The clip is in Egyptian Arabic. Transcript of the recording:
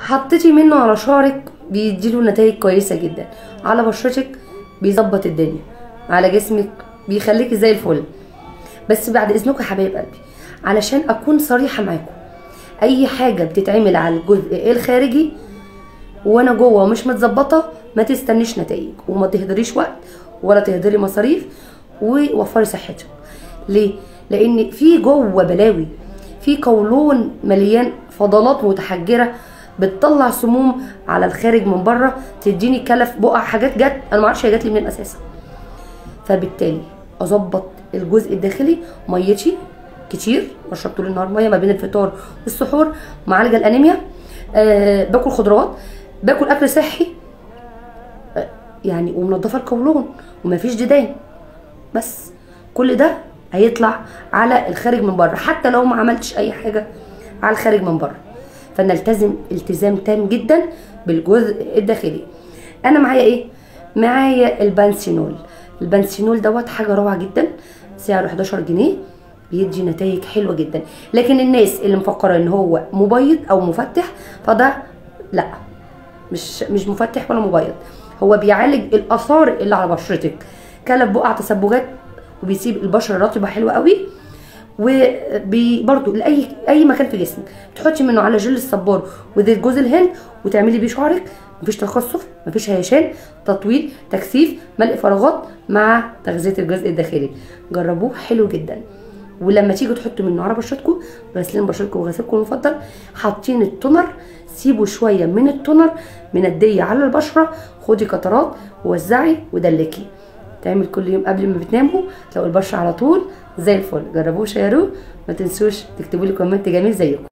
حطيتي منه على شعرك بيديله نتائج كويسه جدا على بشرتك بيظبط الدنيا على جسمك بيخليكي زي الفل بس بعد اذنكم يا حبايب قلبي علشان اكون صريحه معاكم اي حاجه بتتعمل على الجزء الخارجي وانا جوه ومش متظبطه ما تستنيش نتائج وما تهدريش وقت ولا تهدري مصاريف ووفري صحتك ليه لان في جوه بلاوي في قولون مليان فضلات متحجره بتطلع سموم على الخارج من بره تديني كلف بقع حاجات جت انا ما اعرفش هي جت لي منين اساسا فبالتالي اظبط الجزء الداخلي ميتي كتير بشرب طول النهار ميه ما بين الفطار والسحور معالجه الانيميا آه باكل خضروات باكل اكل صحي آه يعني ومنضفه القولون ومفيش ديدان بس كل ده هيطلع على الخارج من بره حتى لو ما عملتش اي حاجه على الخارج من بره فنلتزم التزام تام جدا بالجزء الداخلي انا معايا ايه معايا البانسينول البانسينول دوت حاجه روعه جدا سعره 11 جنيه بيدي نتائج حلوه جدا لكن الناس اللي مفكره ان هو مبيض او مفتح فده لا مش مش مفتح ولا مبيض هو بيعالج الاثار اللي على بشرتك كلف بقع تسبغات وبيسيب البشره رطبه حلوه قوي وبرده لاي اي مكان في جسمك تحطي منه على جل الصبار وزيت جوز الهند وتعملي بيه شعرك مفيش تخصف مفيش هيشان تطويل تكثيف ملء فراغات مع تغذيه الجزء الداخلي جربوه حلو جدا ولما تيجوا تحطوا منه على بشرتكم غسلين بشرتكم وغسلكم المفضل حاطين التونر سيبوا شويه من التونر منديه على البشره خدي قطرات ووزعي ودلكي تعمل كل يوم قبل ما بتناموا تلاقوا البشره على طول زي الفل جربوه شيروه ما تنسوش تكتبوا لي كومنت جميل زيكم